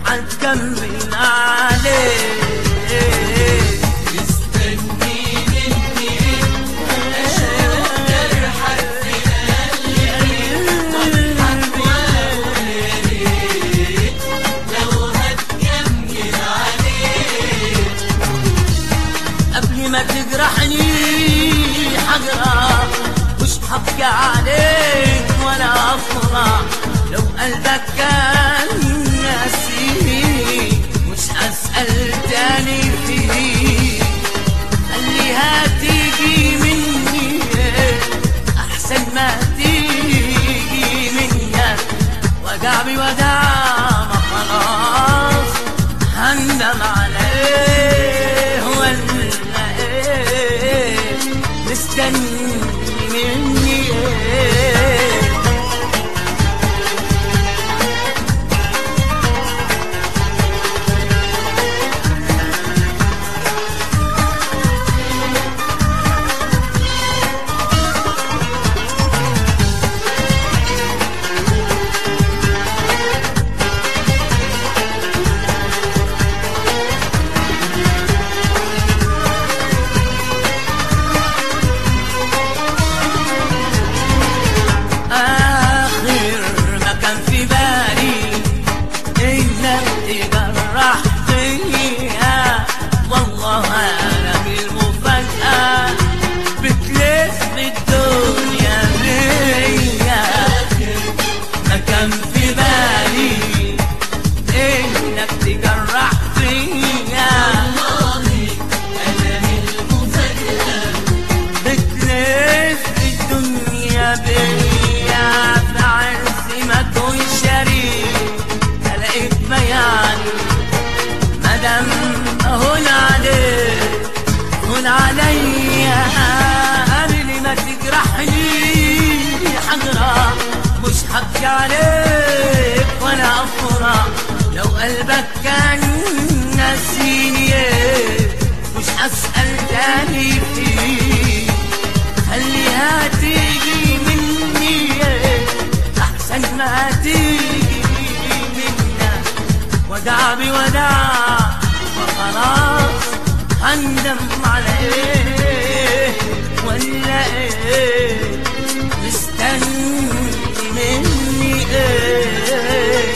هتكمل عليه مستني مني اشوف جرحك في قلبي واقول يا ريت لو هتكمل عليه قبل ما تجرحني حجرة مش حبكي عليك ولا افرح لو قلبك كان ناسيني مش هسأل تاني فيه خليها تيجي مني احسن ما تيجي منك وجع بودع ما خلاص هندم عليه ولا ايه مستني مني ايه آخر ما كان في بالي إنك تجرح فيا والله أنا بالمفاجأة بتلف الدنيا بيا ما كان في بالي إنك تجرح فيا والله انا من المفاجأة بتلف الدنيا بيا في عز ما كون شريك الاقيك بياني مدام هون عليك هون عليا قبل ما تجرحني حجرة مش حبكي عليك ولا افرح لو قلبك كان ناسيني مش هسأل تاني فيه خليها تيجي مني احسن ما تيجي منك ودع بودع وخلاص هندم على ايه ولا ايه مستني مني ايه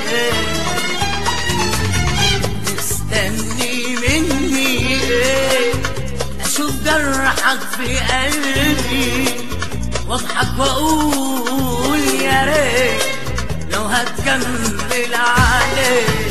مستني مني ايه اشوف جرحك في قلبي واضحك واقول يا ريت لو هتكمل عليه